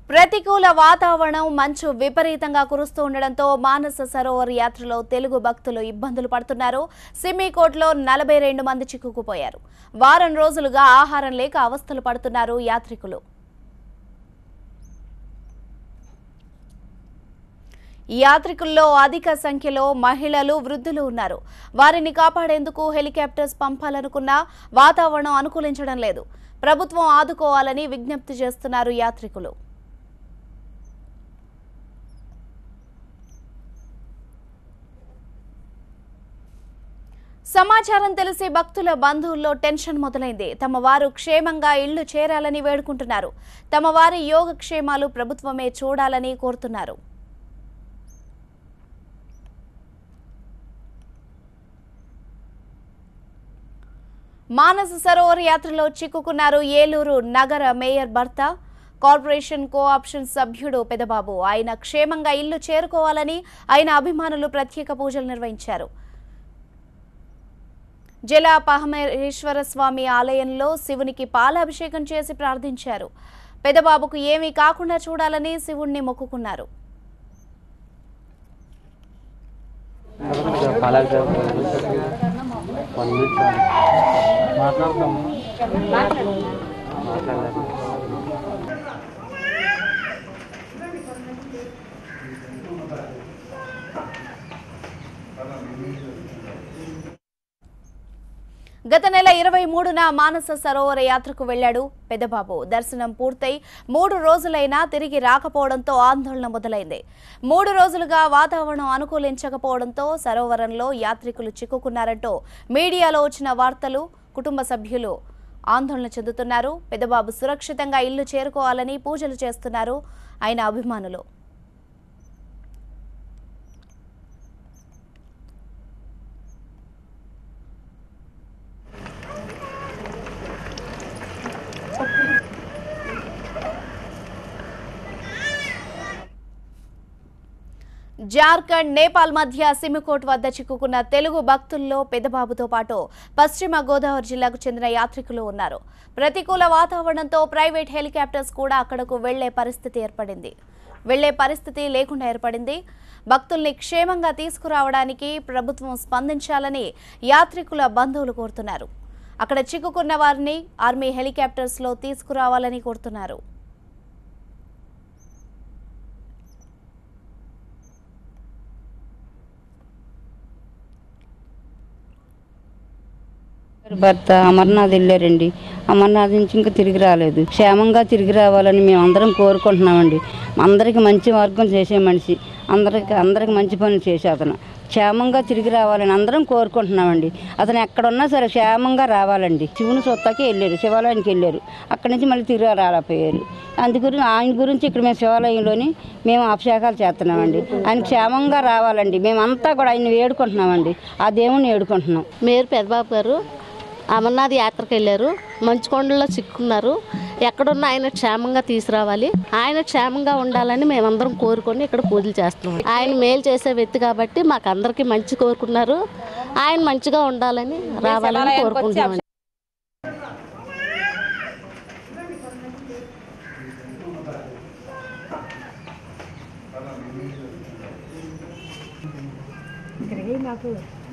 ప్రతికూల వాతావరణం మంచు విపరీతంగా కురుస్తూ ఉండడంతో మానస సరోవర్ యాత్రలో తెలుగు భక్తులు ఇబ్బందులు పడుతున్నారు సిమ్మికోట్లో నలభై రెండు మంది చిక్కుకుపోయారు వారం రోజులుగా ఆహారం లేక అవస్థలు పడుతున్నారు యాత్రికులు ఈ యాత్రికుల్లో అధిక సంఖ్యలో మహిళలు వృద్ధులు ఉన్నారు వారిని కాపాడేందుకు హెలికాప్టర్స్ పంపాలనుకున్నా వాతావరణం అనుకూలించడం లేదు ప్రభుత్వం ఆదుకోవాలని విజ్ఞప్తి చేస్తున్నారు యాత్రికులు సమాచారం తెలిసి భక్తుల బంధువుల్లో టెన్షన్ మొదలైంది తమ వారు క్షేమంగా ఇళ్లు చేరాలని వేడుకుంటున్నారు తమ వారి యోగక్షేమాలు ప్రభుత్వమే చూడాలని కోరుతున్నారు మానస సరోవర్ యాత్రలో చిక్కుకున్నారు ఏలూరు నగర మేయర్ భర్త కార్పొరేషన్ కోఆప్షన్ సభ్యుడు పెదబాబు ఆయన క్షేమంగా ఇల్లు చేరుకోవాలని ఆయన అభిమానులు ప్రత్యేక పూజలు నిర్వహించారు జల పరమేశ్వర స్వామి ఆలయంలో శివునికి పాలాభిషేకం చేసి ప్రార్థించారు పెదబాబుకు ఏమీ కాకుండా చూడాలని శివుణ్ణి మొక్కుకున్నారు పాలకు వన్ మినిట్ మాట్లాడతాము మాట్లాడాలి గత నెల ఇరవై మూడున మానస సరోవర యాత్రకు వెళ్లాడు పెదబాబు దర్శనం పూర్తయి మూడు రోజులైనా తిరిగి రాకపోవడంతో ఆందోళన మొదలైంది మూడు రోజులుగా వాతావరణం అనుకూలించకపోవడంతో సరోవరంలో యాత్రికులు చిక్కుకున్నారంటూ మీడియాలో వచ్చిన వార్తలు కుటుంబ సభ్యులు ఆందోళన చెందుతున్నారు పెదబాబు సురక్షితంగా ఇల్లు చేరుకోవాలని పూజలు చేస్తున్నారు ఆయన అభిమానులు జార్ఖండ్ నేపాల్ మధ్య సిమికోట్ వద్ద చిక్కుకున్న తెలుగు భక్తుల్లో పెదబాబుతో పాటు పశ్చిమ గోదావరి జిల్లాకు చెందిన యాత్రికులు ఉన్నారు ప్రతికూల వాతావరణంతో ప్రైవేట్ హెలికాప్టర్స్ కూడా అక్కడకు వెళ్లే పరిస్థితి ఏర్పడింది వెళ్లే పరిస్థితి లేకుండా ఏర్పడింది భక్తుల్ని క్షేమంగా తీసుకురావడానికి ప్రభుత్వం స్పందించాలని యాత్రికుల బంధువులు కోరుతున్నారు అక్కడ చిక్కుకున్న వారిని ఆర్మీ హెలికాప్టర్స్లో తీసుకురావాలని కోరుతున్నారు భర్త అమర్నాథ్ వెళ్ళారండి అమర్నాథ్ నుంచి ఇంకా తిరిగి రాలేదు క్షేమంగా తిరిగి రావాలని మేము అందరం కోరుకుంటున్నామండి అందరికి మంచి మార్గం చేసే మనిషి అందరికి అందరికి మంచి పనులు చేసే అతను క్షేమంగా తిరిగి రావాలని అందరం కోరుకుంటున్నామండి అతను ఎక్కడున్నా సరే క్షేమంగా రావాలండి శివుని సొత్తాకి వెళ్ళారు శివాలయానికి వెళ్ళారు అక్కడి నుంచి మళ్ళీ తిరిగి రాలేకపోయారు అందుగురి ఆయన గురించి ఇక్కడ మేము శివాలయంలోని మేము అభిషేకాలు చేస్తున్నామండి ఆయన క్షేమంగా రావాలండి మేమంతా కూడా ఆయన వేడుకుంటున్నామండి ఆ దేవుణ్ణి వేడుకుంటున్నాం మేరు పెదబాబు గారు అమర్నాథ్ యాత్రకు వెళ్ళారు మంచుకొండలో చిక్కున్నారు ఎక్కడున్న ఆయన క్షేమంగా తీసుకురావాలి ఆయన క్షేమంగా ఉండాలని మేమందరం కోరుకొని ఇక్కడ పూజలు చేస్తున్నాం ఆయన మేలు చేసే వ్యక్తి కాబట్టి మాకు అందరికీ మంచి కోరుకున్నారు ఆయన మంచిగా ఉండాలని రావాలని కోరుకుంటున్నాం ఇక్కడికి నాకు